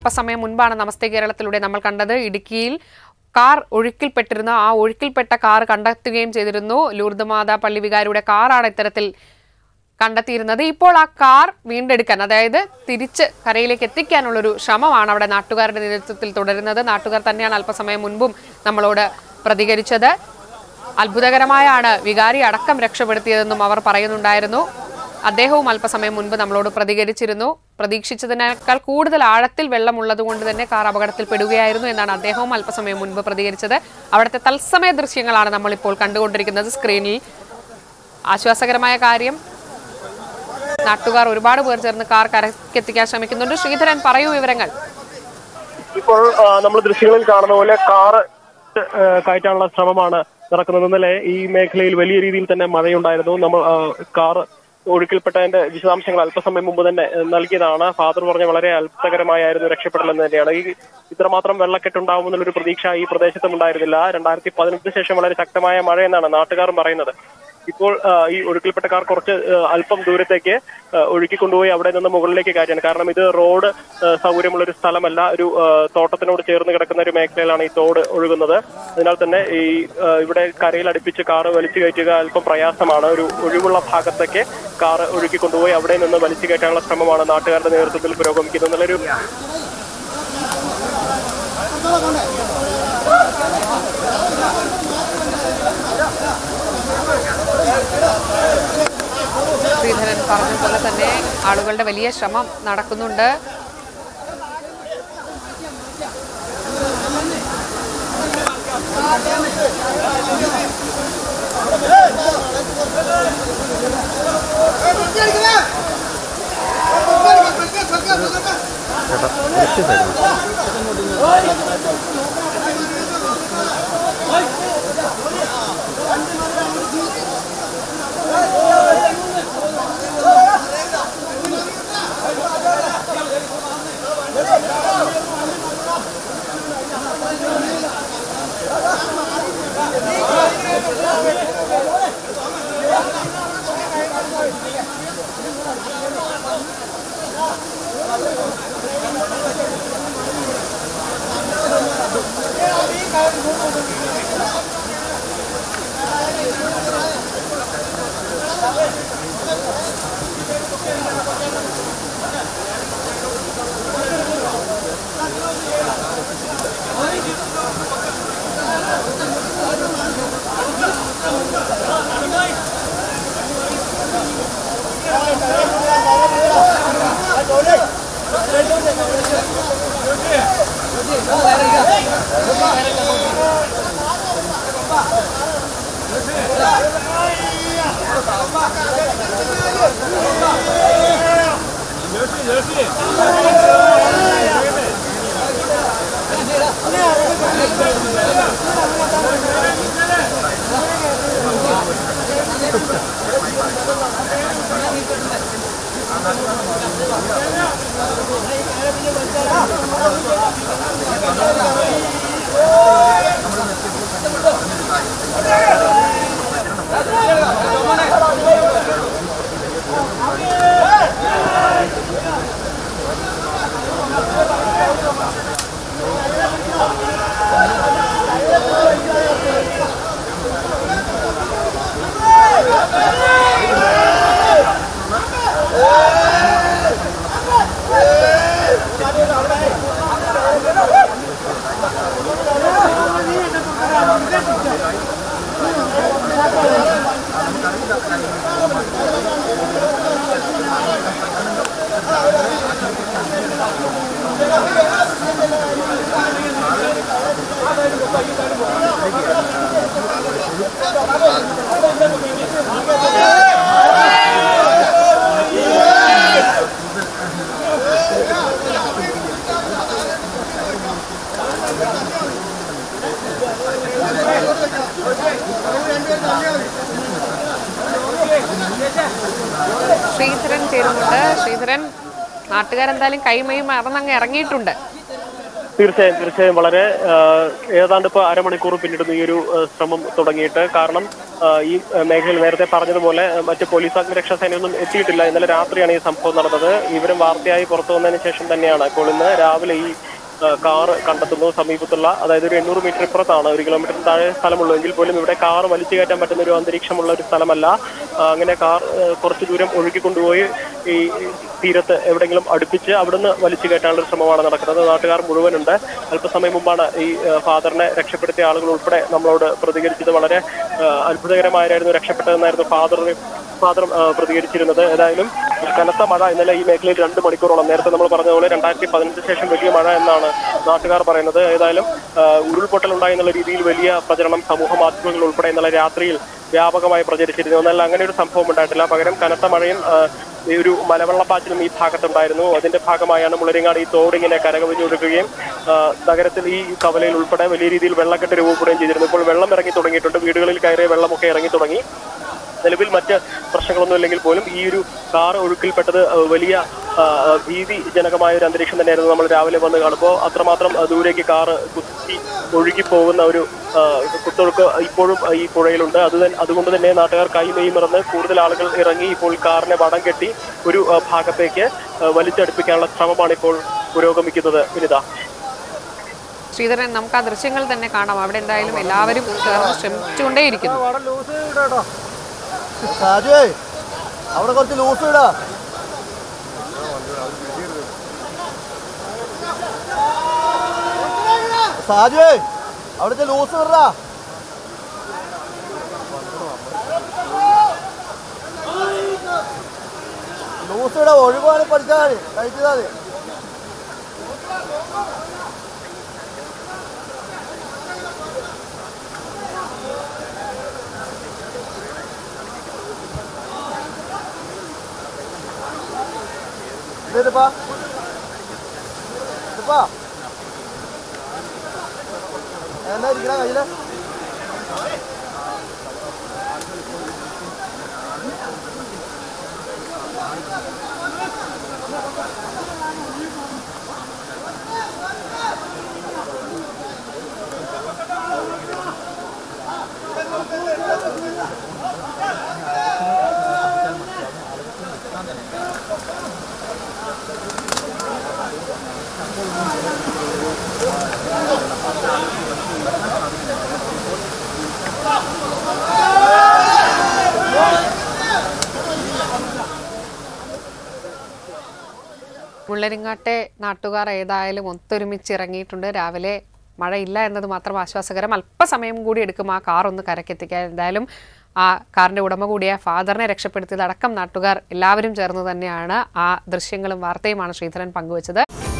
അല്പസമയം മുൻപാണ് നമസ്തേ കേരളത്തിലൂടെ നമ്മൾ കണ്ടത് ഇടുക്കിയിൽ കാർ ഒഴുക്കിൽപ്പെട്ടിരുന്ന ആ ഒഴുക്കിൽപ്പെട്ട കാർ കണ്ടെത്തുകയും ചെയ്തിരുന്നു ലൂർദ് മാതാ പള്ളി വികാരിയുടെ കാറാണ് ഇത്തരത്തിൽ കണ്ടെത്തിയിരുന്നത് ഇപ്പോൾ ആ കാർ വീണ്ടെടുക്കാൻ അതായത് തിരിച്ച് കരയിലേക്ക് എത്തിക്കാനുള്ളൊരു ശ്രമമാണ് അവിടെ നാട്ടുകാരുടെ നേതൃത്വത്തിൽ തുടരുന്നത് നാട്ടുകാർ തന്നെയാണ് അല്പസമയം മുൻപും നമ്മളോട് പ്രതികരിച്ചത് അത്ഭുതകരമായാണ് വികാരി അടക്കം രക്ഷപ്പെടുത്തിയതെന്നും അവർ പറയുന്നുണ്ടായിരുന്നു അദ്ദേഹവും അല്പസമയം മുൻപ് നമ്മളോട് പ്രതികരിച്ചിരുന്നു പ്രതീക്ഷിച്ചതിനേക്കാൾ കൂടുതൽ ആഴത്തിൽ വെള്ളമുള്ളത് കൊണ്ട് തന്നെ കാർ അപകടത്തിൽ പെടുകയായിരുന്നു എന്നാണ് അദ്ദേഹവും അല്പസമയം മുൻപ് പ്രതികരിച്ചത് അവിടുത്തെ തത്സമയ ദൃശ്യങ്ങളാണ് നമ്മളിപ്പോൾ കണ്ടുകൊണ്ടിരിക്കുന്നത് സ്ക്രീനിൽ ആശ്വാസകരമായ കാര്യം നാട്ടുകാർ ഒരുപാട് പേർ ചേർന്ന് കാർ കരക്കെത്തിക്കാൻ ശ്രമിക്കുന്നുണ്ട് ശ്രീധരൻ പറയൂ വിവരങ്ങൾ ഇപ്പോൾ നമ്മൾ ദൃശ്യങ്ങളിൽ കാണുന്ന പോലെ കാറ് ആ, കയറ്റാനുള്ള ശ്രമമാണ് നടക്കുന്നത് ഇന്നലെ ഈ മേഖലയിൽ വലിയ രീതിയിൽ തന്നെ മഴയുണ്ടായിരുന്നു നമ്മൾ ആ, കാറ് ഒഴുക്കിൽപ്പെട്ടതിന്റെ വിശദാംശങ്ങൾ അല്പസമയം മുമ്പ് തന്നെ ആ, നൽകിയതാണ് ഫാദർ പറഞ്ഞ വളരെ അത്ഭുതകരമായിരുന്നു രക്ഷപ്പെടലെന്ന് തന്നെയാണ് ഈ ഇത്രമാത്രം വെള്ളക്കെട്ടുണ്ടാവുമെന്നുള്ളൊരു പ്രതീക്ഷ ഈ പ്രദേശത്തും ഉണ്ടായിരുന്നില്ല രണ്ടായിരത്തി പതിനെട്ടിന് ശേഷം വളരെ ശക്തമായ മഴ എന്നാണ് നാട്ടുകാർ പറയുന്നത് ഇപ്പോൾ ആ, ഈ ഒഴുക്കിൽപ്പെട്ട കാർ കുറച്ച് ആ, അല്പം ദൂരത്തേക്ക് ആ, ഒഴുക്കി കൊണ്ടുപോയി അവിടെ നിന്ന് മുകളിലേക്ക് കയറ്റാണ് കാരണം ഇത് റോഡ് ആ, സൗകര്യമുള്ള ഒരു സ്ഥലമല്ല ഒരു ആ, തോട്ടത്തിനോട് ചേർന്ന് കിടക്കുന്ന ഒരു മേഖലയിലാണ് ഈ തോട് ഒഴുകുന്നത് അതിനാൽ തന്നെ ഈ ആ, ഇവിടെ കരയിൽ അടുപ്പിച്ച് കാറ് വലിച്ചു കയറ്റുക അല്പം പ്രയാസമാണ് ഒരു ഒഴിവുള്ള ഭാഗത്തേക്ക് കാറ് ഒഴുക്കി കൊണ്ടുപോയി അവിടെ നിന്ന് വലിച്ചു കയറ്റാനുള്ള ശ്രമമാണ് നാട്ടുകാരുടെ നേതൃത്വത്തിൽ പുരോഗമിക്കുന്നത് എന്നുള്ളൊരു ശ്രീധരൻ പറഞ്ഞ പോലെ തന്നെ ആളുകളുടെ വലിയ ശ്രമം നടക്കുന്നുണ്ട് ശ്രീധരൻ ചേരുന്നുണ്ട് ശ്രീധരൻ നാട്ടുകാരെന്തായാലും കൈമയും മറന്നങ്ങ് ഇറങ്ങിയിട്ടുണ്ട് തീർച്ചയായും തീർച്ചയായും വളരെ ആ, ഏതാണ്ട് ഇപ്പൊ അരമണിക്കൂർ പിന്നിടുന്നു ഈ ഒരു ആ, ശ്രമം തുടങ്ങിയിട്ട് കാരണം ആ, ഈ ആ, മേഖലയിൽ നേരത്തെ പറഞ്ഞതുപോലെ ആ, മറ്റ് പോലീസ് അഗ്നിരക്ഷാ സേനയൊന്നും എത്തിയിട്ടില്ല ഇന്നലെ രാത്രിയാണ് ഈ സംഭവം നടന്നത് വിവരം വാർത്തയായി പുറത്തു വന്നതിന് ശേഷം തന്നെയാണ് ഇപ്പോൾ ഇന്ന് രാവിലെ ഈ ആ, കാറ് കണ്ടെത്തുന്നു സമീപത്തുള്ള അതായത് ഒരു എണ്ണൂറ് മീറ്റർ ഇപ്പുറത്താണ് ഒരു കിലോമീറ്റർ താഴെ സ്ഥലമുള്ളൂ എങ്കിൽ പോലും ഇവിടെ കാർ വലിച്ചു കയറ്റാൻ പറ്റുന്ന ഒരു അന്തരീക്ഷമുള്ള ഒരു സ്ഥലമല്ല ആ, അങ്ങനെ കാർ ആ, കുറച്ച് ദൂരം ഒഴുക്കി കൊണ്ടുപോയി ഈ തീരത്ത് എവിടെയെങ്കിലും അടുപ്പിച്ച് അവിടുന്ന് വലിച്ചു കയറ്റാനുള്ള ഒരു ശ്രമമാണ് നടക്കുന്നത് നാട്ടുകാർ മുഴുവനുണ്ട് അല്പസമയം മുമ്പാണ് ഈ ആ, ഫാദറിനെ രക്ഷപ്പെടുത്തിയ ആളുകൾ ഉൾപ്പെടെ നമ്മളോട് പ്രതികരിച്ചത് വളരെ ആ, അത്ഭുതകരമായിരുന്നു രക്ഷപ്പെട്ടതെന്നായിരുന്നു ഫാദറിന് ഫാദർ ആ, പ്രതികരിച്ചിരുന്നത് ഏതായാലും കനത്ത മഴ ഇന്നലെ ഈ മേഖലയിൽ രണ്ട് മണിക്കൂറോളം നേരത്തെ നമ്മൾ പറഞ്ഞതുപോലെ രണ്ടായിരത്തി പതിനഞ്ച് ശേഷം വലിയ മഴ എന്നാണ് നാട്ടുകാർ പറയുന്നത് ഏതായാലും ആ, ഉരുൾപൊട്ടൽ ഉണ്ടായി എന്നുള്ള രീതിയിൽ വലിയ പ്രചരണം സമൂഹ മാധ്യമങ്ങൾ ഉൾപ്പെടെ ഇന്നലെ രാത്രിയിൽ വ്യാപകമായി പ്രചരിച്ചിരുന്നു എന്നാൽ അങ്ങനെ ഒരു സംഭവം ഉണ്ടായിട്ടില്ല പകരം കനത്ത മഴയും ആ, ഈ ഒരു മലവെള്ളപ്പാച്ചിലും ഈ ഭാഗത്തുണ്ടായിരുന്നു അതിന്റെ ഭാഗമായാണ് മുളരിങ്ങാട് ഈ തോടിങ്ങനെ കരകവിഞ്ഞൊഴുകുകയും ആ, നഗരത്തിൽ ഈ കവലയിൽ ഉൾപ്പെടെ വലിയ രീതിയിൽ വെള്ളക്കെട്ട് രൂപപ്പെടുകയും ചെയ്തിരുന്നു ഇപ്പോൾ വെള്ളം ഇറങ്ങി തുടങ്ങിയിട്ടുണ്ട് വീടുകളിൽ കയറിയ വെള്ളമൊക്കെ ഇറങ്ങി തുടങ്ങി നിലവിൽ മറ്റ് പ്രശ്നങ്ങളൊന്നും ഇല്ലെങ്കിൽ പോലും ഈ ഒരു കാർ ഒഴുക്കിൽപ്പെട്ടത് ആ, വലിയ ആ, ഭീതിജനകമായ ഒരു അന്തരീക്ഷം തന്നെയായിരുന്നു നമ്മൾ രാവിലെ വന്ന് കാണുമ്പോൾ അത്രമാത്രം ആ, ദൂരേക്ക് കാറ് കുത്തി ഒഴുകി പോകുന്ന ഒരു ആ, കുത്തൊഴുക്ക് ഇപ്പോഴും ഈ പുഴയിലുണ്ട് അത് തന്നെ അതുകൊണ്ട് തന്നെ നാട്ടുകാർ കൈമെയ് മറന്ന് കൂടുതൽ ആളുകൾ ഇറങ്ങി ഇപ്പോൾ കാറിനെ വടം കെട്ടി ഒരു ആ, ഭാഗത്തേക്ക് ആ, വലിച്ചടുപ്പിക്കാനുള്ള ശ്രമമാണ് ഇപ്പോൾ പുരോഗമിക്കുന്നത് വിനിത ശ്രീധരൻ നമുക്ക് ആ ദൃശ്യങ്ങൾ തന്നെ കാണാം അവിടെ എന്തായാലും എല്ലാവരും ചേർന്ന് ശ്രമിച്ചുകൊണ്ടേയിരിക്കുന്നു സാജുവേ അവിടെ കുറച്ച് ലൂസ് ഇടാ സാജുവേ അവിടുത്തെ ലൂസ് വിടാ ലൂസ് ഇടാ ഒഴിവാണ് പഠിച്ചാൽ മതി കഴിച്ചാൽ മതി ഇതിപ്പാ ഇതിപ്പാ എന്നാ ഇരിക്കണ കയ്യില് മുള്ളരിങ്ങാട്ടെ നാട്ടുകാർ ഏതായാലും ഒത്തൊരുമിച്ച് ഇറങ്ങിയിട്ടുണ്ട് രാവിലെ മഴയില്ല എന്നത് മാത്രം ആശ്വാസകരം അല്പസമയം കൂടി എടുക്കും ആ കാർ ഒന്ന് കരക്കെത്തിക്കാൻ എന്തായാലും ആ കാറിന്റെ ഉടമ കൂടിയ ഫാദറിനെ രക്ഷപ്പെടുത്തിയതടക്കം നാട്ടുകാർ എല്ലാവരും ചേർന്ന് തന്നെയാണ് ആ ദൃശ്യങ്ങളും വാർത്തയുമാണ് ശ്രീധരൻ പങ്കുവച്ചത്